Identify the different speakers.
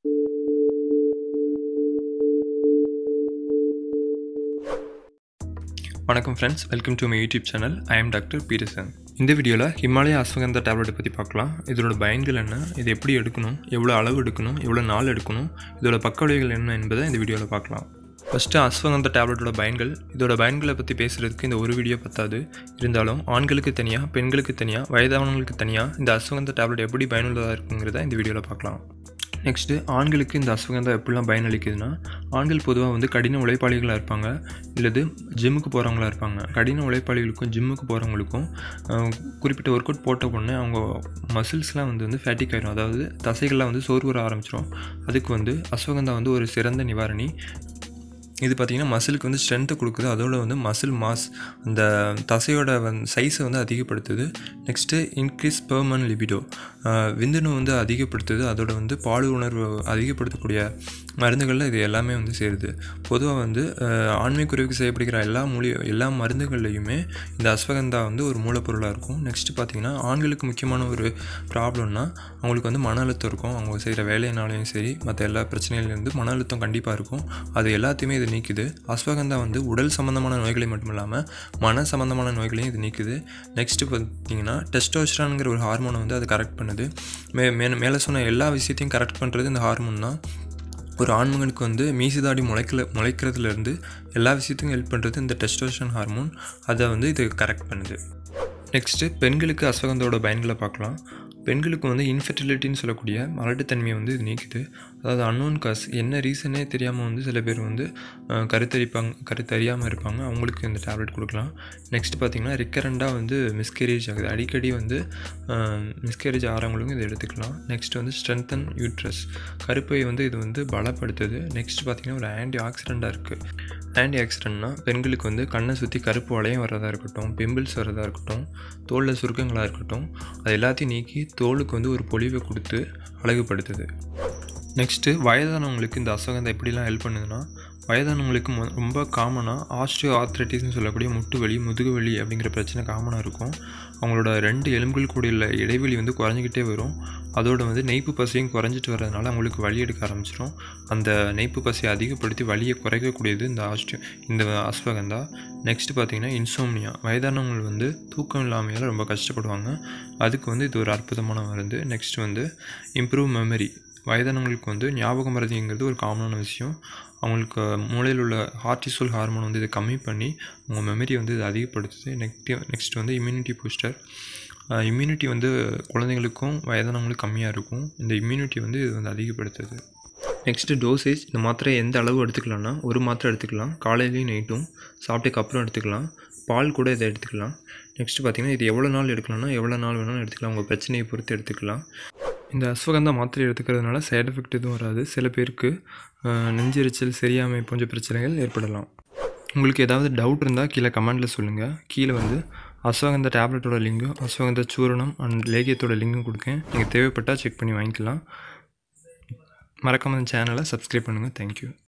Speaker 1: வணக்கம் friends welcome to my YouTube channel I am doctor Peterson இந்த வீடியோவில் ஹிமாலயா அஸ்வகந்தா டேப்லெட்டை பற்றி பார்க்கலாம் இதோட பயன்கள் என்ன இது எப்படி எடுக்கணும் எவ்வளோ அளவு எடுக்கணும் எவ்வளோ நாள் எடுக்கணும் இதோட பக்க விளைவுகள் என்ன என்பதை இந்த வீடியோவில் பார்க்கலாம் ஃபஸ்ட்டு அஸ்வகந்தா டேப்லெட்டோட பயன்கள் இதோட பயன்களை பற்றி பேசுகிறதுக்கு இந்த ஒரு வீடியோ பத்தாது இருந்தாலும் ஆண்களுக்கு தனியாக பெண்களுக்கு தனியாக வயதானவங்களுக்கு தனியாக இந்த அஸ்வகந்தா டேப்லெட் எப்படி பயனுள்ளதாக இருக்குங்கிறத இந்த வீடியோவில் பார்க்கலாம் நெக்ஸ்ட்டு ஆண்களுக்கு இந்த அஸ்வகந்தா எப்படிலாம் பயனளிக்குதுன்னா ஆண்கள் பொதுவாக வந்து கடின உழைப்பாளிகளாக இருப்பாங்க இல்லது ஜிம்முக்கு போகிறவங்களா இருப்பாங்க கடின உழைப்பாளிகளுக்கும் ஜிம்முக்கு போகிறவங்களுக்கும் குறிப்பிட்ட ஒர்க் அவுட் போட்ட உடனே அவங்க மசில்ஸ்லாம் வந்து வந்து ஃபேட்டிக் ஆயிரும் அதாவது தசைகள்லாம் வந்து சோர்வு வர ஆரம்பிச்சிடும் அதுக்கு வந்து அஸ்வகந்தா வந்து ஒரு சிறந்த நிவாரணி இது பார்த்திங்கன்னா மசிலுக்கு வந்து ஸ்ட்ரென்த்தை கொடுக்குது அதோட வந்து மசில் மாஸ் அந்த தசையோட வந் சைஸை வந்து அதிகப்படுத்துது நெக்ஸ்ட்டு இன்க்ரீஸ் பெர்மன் லிபிடோ விந்தணு வந்து அதிகப்படுத்துது அதோட வந்து பால் உணர்வு அதிகப்படுத்தக்கூடிய மருந்துகளில் இது எல்லாமே வந்து சேருது பொதுவாக வந்து ஆண்மை குறைவுக்கு செய்யப்படுகிற எல்லா மூலி எல்லா மருந்துகள்லையுமே இந்த அஸ்வகந்தா வந்து ஒரு மூலப்பொருளாக இருக்கும் நெக்ஸ்ட்டு பார்த்திங்கன்னா ஆண்களுக்கு முக்கியமான ஒரு ப்ராப்ளம்னா அவங்களுக்கு வந்து மன அழுத்தம் இருக்கும் அவங்க செய்கிற வேலையினாலையும் சரி மற்ற எல்லா பிரச்சனையிலேருந்து மன அழுத்தம் கண்டிப்பாக இருக்கும் அது எல்லாத்தையுமே இது நீக்குது அஸ்வகந்தா வந்து உடல் சம்மந்தமான நோய்களை மட்டும் இல்லாமல் மன சம்மந்தமான நோய்களையும் இது நீக்குது நெக்ஸ்ட்டு பார்த்திங்கன்னா டெஸ்டோஸ்ட்ரான்ங்கிற ஒரு ஹார்மோனை வந்து அது கரெக்ட் பண்ணுது மே மே மேலே சொன்ன எல்லா விஷயத்தையும் கரெக்ட் பண்ணுறது இந்த ஹார்மோன் தான் ஒரு ஆண்மகனுக்கு வந்து மீசுதாடி முளைக்கல முளைக்கிறதுலேருந்து எல்லா விஷயத்தையும் ஹெல்ப் பண்ணுறது இந்த டெஸ்டோஸ்டன் ஹார்மோன் அதை வந்து இது கரெக்ட் பண்ணுது நெக்ஸ்ட்டு பெண்களுக்கு அஸ்வகந்தோட பயன்களை பார்க்கலாம் பெண்களுக்கு வந்து இன்ஃபெர்டிலிட்டின்னு சொல்லக்கூடிய மலட்டுத்தன்மையை வந்து இது நீக்குது அதாவது அன்னோன் காஸ் என்ன ரீசனே தெரியாமல் வந்து சில பேர் வந்து கருத்தரிப்பாங்க கருத்தறியாமல் இருப்பாங்க அவங்களுக்கு இந்த டேப்லெட் கொடுக்கலாம் நெக்ஸ்ட் பார்த்திங்கன்னா ரிக்கரண்டாக வந்து மிஸ்கேரேஜ் ஆகுது அடிக்கடி வந்து மிஸ்கேரேஜ் ஆகிறவங்களுக்கும் இதை எடுத்துக்கலாம் நெக்ஸ்ட் வந்து ஸ்ட்ரென்தன் யூட்ரஸ் கருப்பை வந்து இது வந்து பலப்படுத்துது நெக்ஸ்ட் பார்த்திங்கன்னா ஒரு ஆன்டி ஆக்சிடெண்ட்டாக இருக்குது ஆன்டி ஆக்சிடென்ட்னா பெண்களுக்கு வந்து கண்ணை சுற்றி கருப்பு வளையம் வரதாக இருக்கட்டும் பிம்பிள்ஸ் வரதாக இருக்கட்டும் தோலில் சுருக்கங்களாக இருக்கட்டும் அது எல்லாத்தையும் நீக்கி தோலுக்கு வந்து ஒரு பொலிவை கொடுத்து அழகுபடுத்துது நெக்ஸ்ட்டு வயதானவங்களுக்கு இந்த அசகந்தம் எப்படிலாம் ஹெல்ப் பண்ணுதுன்னா வயதானவங்களுக்கு மொ ரொம்ப காமனாக ஆஸ்ட்ரியோ ஆர்த்ரைட்டிஸ்னு சொல்லக்கூடிய முட்டு வலி முதுகு வலி அப்படிங்கிற பிரச்சனை காமனாக இருக்கும் அவங்களோட ரெண்டு எலும்புகள் கூட உள்ள இடைவெளி வந்து குறைஞ்சிக்கிட்டே வரும் அதோட வந்து நெய்ப்பு பசையும் குறைஞ்சிட்டு வரதுனால அவங்களுக்கு வலி எடுக்க ஆரம்பிச்சிடும் அந்த நெய்ப்பு பசையை அதிகப்படுத்தி வலியை குறைக்கக்கூடியது இந்த ஆஸ்ட்ரியோ இந்த அஸ்வகந்தா நெக்ஸ்ட் பார்த்திங்கன்னா இன்சோம்னியா வயதானவங்க வந்து தூக்கம் இல்லாமையால் ரொம்ப கஷ்டப்படுவாங்க அதுக்கு வந்து இது ஒரு அற்புதமான மருந்து நெக்ஸ்ட் வந்து இம்ப்ரூவ் மெமரி வயதானவங்களுக்கு வந்து ஞாபக மறதிங்கிறது ஒரு காமனான விஷயம் அவங்களுக்கு மூளையில் உள்ள ஹார்டிசோல் ஹார்மோன் வந்து இதை கம்மி பண்ணி அவங்க மெமரி வந்து இது அதிகப்படுத்துது நெக்ஸ்ட் நெக்ஸ்ட் வந்து இம்யூனிட்டி பூஸ்டர் இம்யூனிட்டி வந்து குழந்தைங்களுக்கும் வயதானவங்களுக்கும் கம்மியாக இருக்கும் இந்த இம்யூனிட்டி வந்து இது வந்து அதிகப்படுத்துது நெக்ஸ்ட்டு டோசேஜ் இந்த மாத்திரை எந்த அளவு எடுத்துக்கலாம்னா ஒரு மாத்திரை எடுத்துக்கலாம் காலையிலையும் நைட்டும் சாப்பிட்டுக்கு அப்புறம் எடுத்துக்கலாம் பால் கூட இதை எடுத்துக்கலாம் நெக்ஸ்ட்டு பார்த்திங்கன்னா இது எவ்வளோ நாள் எடுக்கலாம்னா எவ்வளோ நாள் வேணாலும் எடுத்துக்கலாம் உங்கள் பிரச்சனையை பொறுத்து எடுத்துக்கலாம் இந்த அஸ்வகந்தா மாத்திரை எடுத்துக்கிறதுனால சைடு எஃபெக்ட் எதுவும் வராது சில பேருக்கு நெஞ்செரிச்சல் சரியாமை போன்ற பிரச்சனைகள் ஏற்படலாம் உங்களுக்கு ஏதாவது டவுட் இருந்தால் கீழே கமெண்டில் சொல்லுங்கள் கீழே வந்து அஸ்வகந்தா டேப்லெட்டோட லிங்கும் அஸ்வகந்தா சூரணம் அண்ட் லேகியத்தோட லிங்கும் கொடுக்கேன் நீங்கள் தேவைப்பட்டால் செக் பண்ணி வாங்கிக்கலாம் மறக்காமல் சேனலை சப்ஸ்கிரைப் பண்ணுங்கள் தேங்க்யூ